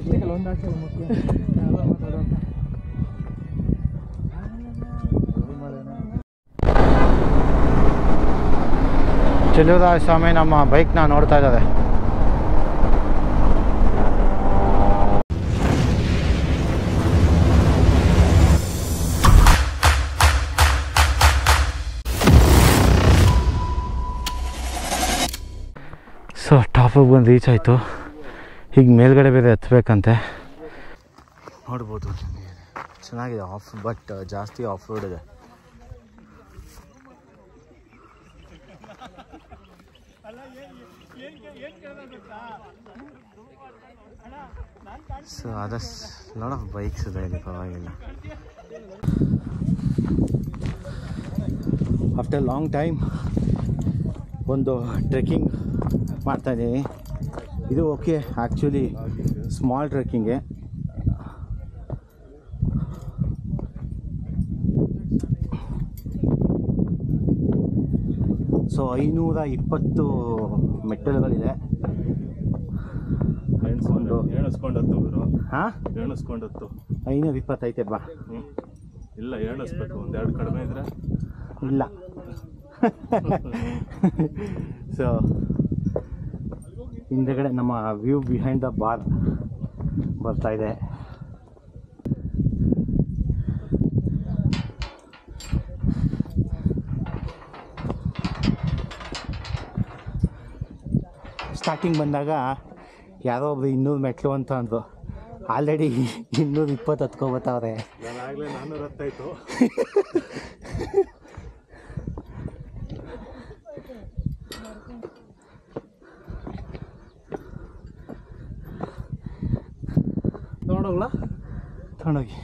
ಅಷ್ಟೇ ಒಂದು ಹಾಕ್ತಾರೆ ಮುಖ್ಯ ಯಾವ್ದೋ ಮಾತಾಡೋ ಅಂತ ಚೆಲುವರಾಯ ಸ್ವಾಮಿ ನಮ್ಮ ಬೈಕ್ನ ನೋಡ್ತಾ ಇದ್ದಾರೆ ಸೊ ಟಾಪಿಗೆ ಬಂದು ರೀಚ್ ಆಯಿತು ಈಗ ಮೇಲ್ಗಡೆ ಬೇರೆ ಎತ್ತಬೇಕಂತೆ ನೋಡ್ಬೋದು ಚೆನ್ನಾಗಿದೆ ಆಫ್ ಬಟ್ ಜಾಸ್ತಿ ಆಫ್ ರೋಡ್ ಇದೆ ಸೊ ಅದಸ್ ಲಾಟ್ ಆಫ್ ಬೈಕ್ಸ್ ಇದೆ ಇಲ್ಲಿ ಪರವಾಗಿಲ್ಲ ಆಫ್ಟರ್ ಲಾಂಗ್ ಟೈಮ್ ಒಂದು ಟ್ರೆಕ್ಕಿಂಗ್ ಮಾಡ್ತಾಯಿದ್ದೀನಿ ಇದು ಓಕೆ ಆ್ಯಕ್ಚುಲಿ ಸ್ಮಾಲ್ ಟ್ರೆಕ್ಕಿಂಗೆ ಸೊ ಐನೂರ ಇಪ್ಪತ್ತು ಮೆಟ್ಟಲುಗಳಿದೆ ಒಂದು ಎಣಿಸ್ಕೊಂಡತ್ತು ಗುರು ಹಾಂ ಎಣಿಸ್ಕೊಂಡತ್ತು ಐನೂರ ಇಪ್ಪತ್ತೈತೆ ಬಾ ಹ್ಞೂ ಇಲ್ಲ ಎಣಿಸ್ಬೇಕು ಒಂದೆರಡು ಕಡಿಮೆ ಇದ್ರೆ ಇಲ್ಲ ಸೊ ಹಿಂದೆಗಡೆ ನಮ್ಮ ವ್ಯೂ ಬಿಹೈಂಡ್ ದ ಬಾರ್ ಬರ್ತಾ ಇದೆ ಸ್ಟಾರ್ಟಿಂಗ್ ಬಂದಾಗ ಯಾರೋ ಒಬ್ರು ಇನ್ನೂರು ಮೆಟ್ಲು ಅಂತ ಅಂದರು ಆಲ್ರೆಡಿ ಇನ್ನೂರ ಇಪ್ಪತ್ತು ಹತ್ಕೊಬತ್ತವ್ರೆ ನಾನು ಆಗಲೇ ನಾನ್ನೂರ ಹತ್ತಾಯ್ತು ನೋಡೋಗ್ಲಾ ತಗೊಂಡೋಗಿ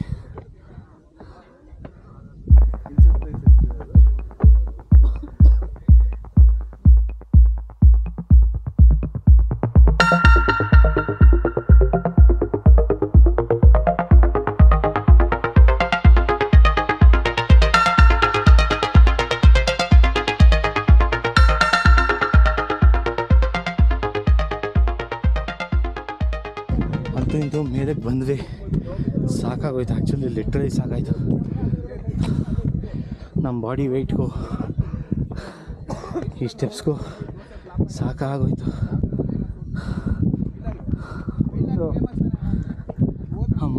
ಅಂತೂ ಇಂತೂ ಮೇಲೆ ಬಂದ್ವಿ ಸಾಕಾಗೋಯ್ತು ಆ್ಯಕ್ಚುಲಿ ಲಿಟ್ರಲಿ ಸಾಕಾಯ್ತು ನಮ್ಮ ಬಾಡಿ ವೆಯ್ಟ್ಗೂ ಈ ಸ್ಟೆಪ್ಸ್ಗೂ ಸಾಕಾಗೋಯ್ತು ಅಮ್ಮ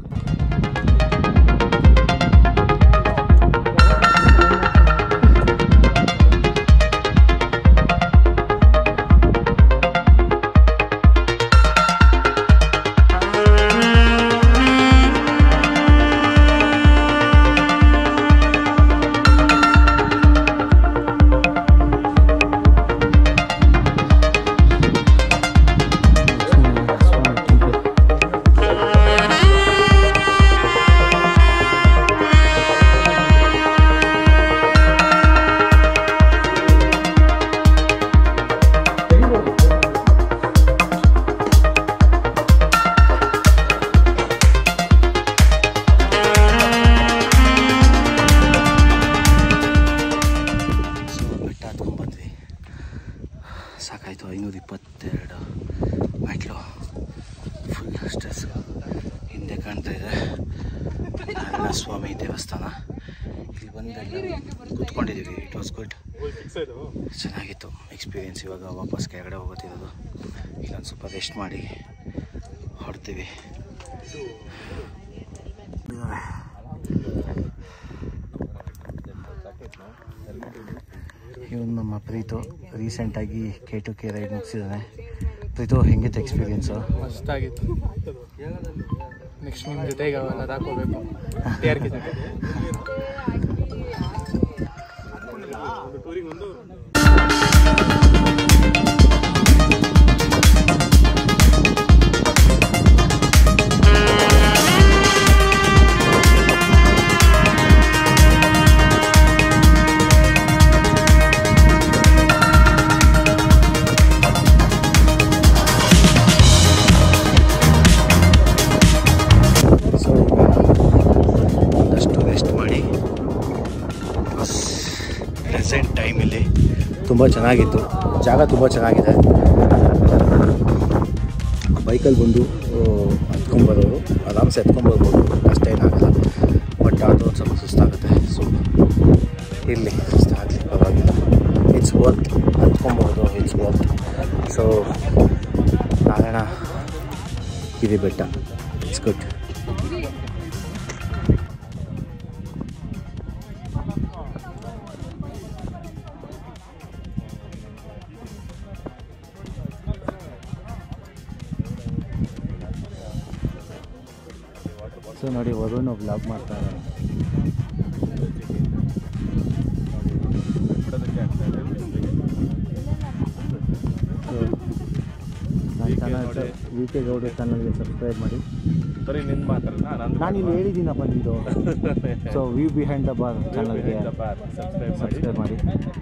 ಸೊ ಬೆಟ್ಟ ಹತ್ಕೊಂಡ್ಬಂದ್ವಿ ಸಾಕಾಯಿತು ಐನೂರ ಇಪ್ಪತ್ತೆರಡು ಮೆಟ್ಲು ಫುಲ್ ಸ್ಟ್ರೆಸ್ ಹಿಂದೆ ಕಾಣ್ತಾ ಇದೆ ನಾರಾಯಣ ಸ್ವಾಮಿ ದೇವಸ್ಥಾನ ಇಲ್ಲಿ ಬಂದು ಕೂತ್ಕೊಂಡಿದ್ದೀವಿ ಇಟ್ ವಾಸ್ ಗುಡ್ ಚೆನ್ನಾಗಿತ್ತು ಎಕ್ಸ್ಪೀರಿಯೆನ್ಸ್ ಇವಾಗ ವಾಪಸ್ ಕೆಳಗಡೆ ಹೋಗುತ್ತಿರೋದು ಇಲ್ಲೊಂದು ಸ್ವಲ್ಪ ರೆಸ್ಟ್ ಮಾಡಿ ಹೊಡ್ತೀವಿ ಇವನು ನಮ್ಮ ಪ್ರೀತು ರೀಸೆಂಟಾಗಿ ಕೆ ಟು ಕೆ ರೈಡ್ ಮುಗಿಸಿದ್ದಾನೆ ಪ್ರೀತು ಹೆಂಗಿತ್ತು ಎಕ್ಸ್ಪೀರಿಯೆನ್ಸು ಮಸ್ತಾಗಿತ್ತು ನೆಕ್ಸ್ಟ್ ನಿಮ್ಮ ಜೊತೆಗೆ ಅವೆಲ್ಲ ಹಾಕೋಬೇಕು ಟಿ ಆರ್ ಕೆ ಜೊತೆ ಸೊ ಈಗ ಒಂದಷ್ಟು ರೆಸ್ಟ್ ಮಾಡಿ ಪ್ರೆಸೆಂಟ್ ಟೈಮಲ್ಲಿ ತುಂಬ ಚೆನ್ನಾಗಿತ್ತು ಜಾಗ ತುಂಬ ಚೆನ್ನಾಗಿದೆ ಬೈಕಲ್ಲಿ ಬಂದು ಆ, ಎತ್ಕೊಂಬರೋರು ಆರಾಮ್ಸೆ ಎತ್ಕೊಂಬರ್ಬೋದು ಕಷ್ಟ ಏನಾಗಲ್ಲ ಬಟ್ ಅದು ಒಂದು ಸ್ವಲ್ಪ ಸುಸ್ತಾಗುತ್ತೆ ಸೊ ಇರಲಿ ಸುಸ್ತಾಗಲಿ ಪರವಾಗಿಲ್ಲ ಇಟ್ಸ್ ವರ್ತ್ ಹತ್ಕೊಬೋದು it's worth so Narayana Giri ಬೆಟ್ಟ ಇಟ್ಸ್ ಗುಡ್ ಸೊ ನೋಡಿ ವರುಣ್ ಬ್ಲಾಗ್ ಮಾಡ್ತಾ ಇದ್ದಾರೆ ಸೊ ನನ್ನ ಚಾನಲ್ ವಿ ಕೆ ಗೌಡ ಚಾನಲ್ಗೆ ಸಬ್ಸ್ಕ್ರೈಬ್ ಮಾಡಿ ಬರೀ ನಿನ್ ಮಾತಲ್ಲ ನಾನು ಇಲ್ಲಿ ಹೇಳಿದ್ದೀನಪ್ಪ ನಿಂದು so we behind the bar ಚಾನಲ್ಗೆ ಸಬ್ಸ್ಕ್ರೈಬ್ ಮಾಡಿ ಸಬ್ಸ್ಕ್ರೈಬ್ ಮಾಡಿ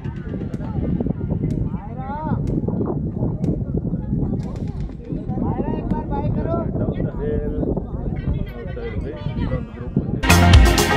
Down the hill. ನೋಡ್ತಾ ಇದ್ವಿ ಇನ್ನೊಂದು ಗ್ರೂಪ್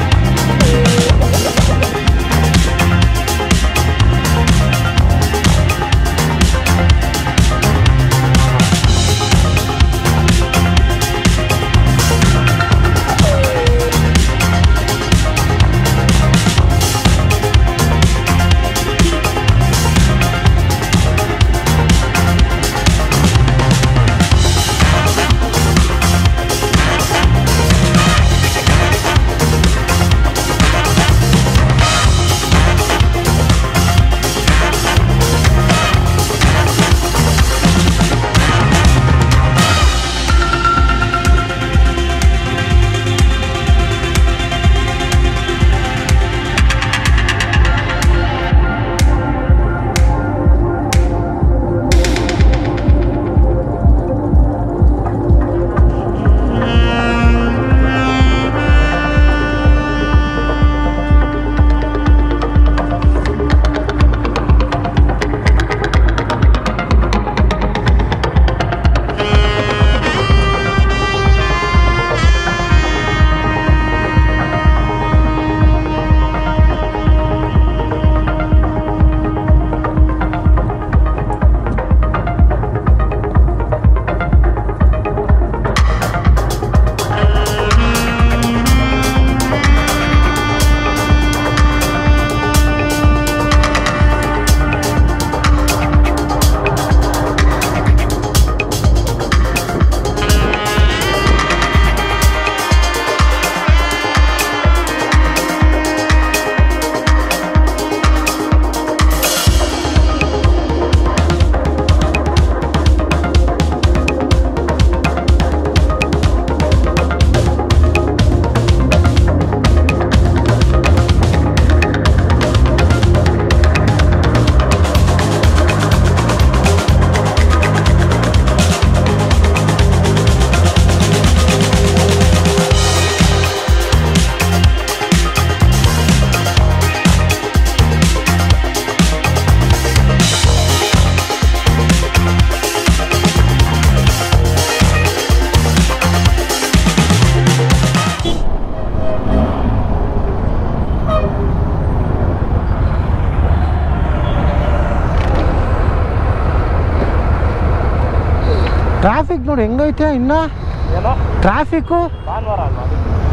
ಟ್ರಾಫಿಕ್ ನೋಡಿ ಹೆಂಗೈತೆ ಇನ್ನ ಏನೋ ಟ್ರಾಫಿಕ್ಕು ಭಾನುವಾರ ಅಲ್ವಾ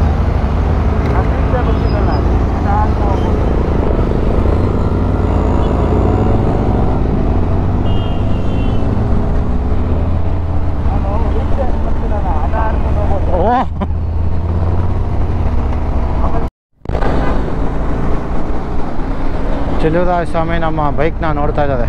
ನಾನು ಬೀಚೇ ಬರ್ತೀನಲ್ಲ ನಿಧಾನಕ್ಕೆ ಹೋಗ್ಬೋದು. ನಾನು ಬೀಚೇ ಬರ್ತೀನಲ್ಲ ನಿಧಾನಕ್ಕೆ ಹೋಗ್ಬೋದು. ಓ ಚೆಲುವರಾಯ ಸ್ವಾಮಿ ನಮ್ಮ ಬೈಕ್ನ ನೋಡ್ತಾ ಇದ್ದಾರೆ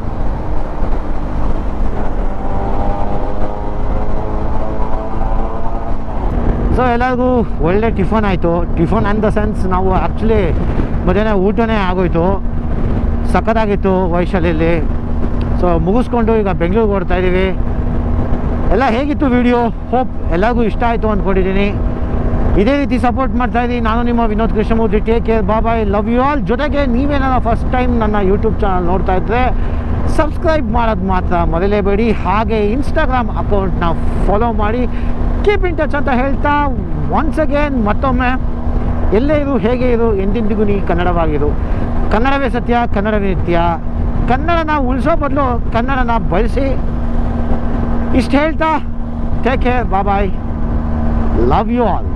ಸೊ ಎಲ್ಲರಿಗೂ ಒಳ್ಳೆ ಟಿಫನ್ ಆಯಿತು ಟಿಫನ್ ಆನ್ ದ ಸೆನ್ಸ್ ನಾವು ಆ್ಯಕ್ಚುಲಿ ಮಧ್ಯಾಹ್ನ ಊಟನೇ ಆಗೋಯ್ತು ಸಖತ್ತಾಗಿತ್ತು ವೈಶಾಲಿಯಲ್ಲಿ ಸೊ ಮುಗಿಸ್ಕೊಂಡು ಈಗ ಬೆಂಗಳೂರಿಗೆ ಹೊರಡ್ತಾ ಇದ್ದೀವಿ ಎಲ್ಲ ಹೇಗಿತ್ತು ವಿಡಿಯೋ ಹೋಪ್ ಎಲ್ಲರಿಗೂ ಇಷ್ಟ ಆಯಿತು ಅಂದ್ಕೊಂಡಿದ್ದೀನಿ ಇದೇ ರೀತಿ ಸಪೋರ್ಟ್ ಮಾಡ್ತಾ ಇದ್ದೀನಿ ನಾನು ನಿಮ್ಮ Vinod Krishnamurthy take care bye bye love you all ಜೊತೆಗೆ ನೀವೇನಾರ ಫಸ್ಟ್ ಟೈಮ್ ನನ್ನ ಯೂಟ್ಯೂಬ್ ಚಾನಲ್ ನೋಡ್ತಾ ಇದ್ದರೆ ಸಬ್ಸ್ಕ್ರೈಬ್ ಮಾಡೋದು ಮಾತ್ರ ಮರೆಯಲೇಬೇಡಿ ಹಾಗೆ ಇನ್ಸ್ಟಾಗ್ರಾಮ್ ಅಕೌಂಟ್ನ ಫಾಲೋ ಮಾಡಿ ಕೀಪ್ ಇನ್ ಟಚ್ ಅಂತ ಹೇಳ್ತಾ ಒನ್ಸ್ ಅಗೇನ್ ಮತ್ತೊಮ್ಮೆ ಎಲ್ಲೇ ಇರು ಹೇಗೆ ಇರು ಎಂದೆಂದಿಗೂ ನೀ ಕನ್ನಡವಾಗಿರು ಕನ್ನಡವೇ ಸತ್ಯ ಕನ್ನಡವೇ ನಿತ್ಯ ಕನ್ನಡನ ಉಳಿಸೋ ಬದಲು ಕನ್ನಡನ ಬಳಸಿ ಇಷ್ಟು ಹೇಳ್ತಾ take care bye love you all